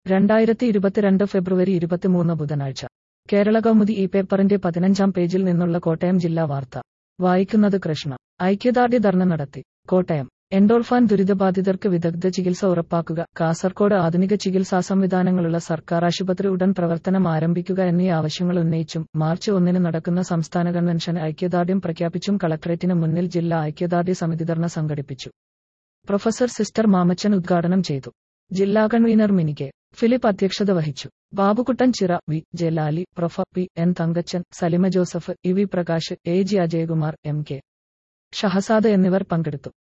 രണ്ടായിരത്തി ഇരുപത്തിരണ്ട് ഫെബ്രുവരി ഇരുപത്തിമൂന്ന് ബുധനാഴ്ച കേരള കൗമുദി ഈ പേപ്പറിന്റെ പതിനഞ്ചാം പേജിൽ നിന്നുള്ള കോട്ടയം ജില്ലാ വാർത്ത വായിക്കുന്നത് കൃഷ്ണ ഐക്യദാർഢ്യ ധർണ നടത്തി കോട്ടയം എൻഡോൾഫാൻ ദുരിതബാധിതർക്ക് വിദഗ്ധ ചികിത്സ ഉറപ്പാക്കുക കാസർകോട് ആധുനിക ചികിത്സാ സംവിധാനങ്ങളുള്ള സർക്കാർ ആശുപത്രി ഉടൻ പ്രവർത്തനം ആരംഭിക്കുക എന്നീ ആവശ്യങ്ങൾ ഉന്നയിച്ചും മാർച്ച് ഒന്നിന് നടക്കുന്ന സംസ്ഥാന കൺവെൻഷന് ഐക്യദാർഢ്യം പ്രഖ്യാപിച്ചും കളക്ടറേറ്റിന് മുന്നിൽ ജില്ലാ ഐക്യദാർഢ്യ സമിതി ധർണ സംഘടിപ്പിച്ചു പ്രൊഫസർ സിസ്റ്റർ മാമച്ചൻ ഉദ്ഘാടനം ചെയ്തു ജില്ലാ കൺവീനർ മിനി കെ ഫിലിപ്പ് അധ്യക്ഷത വഹിച്ചു Babukuttan Chira V Jalali prof P N Thankachan Salima Joseph E V Prakash A G Ajayakumar M K Shahzad എന്നിവർ പങ്കെടുത്തു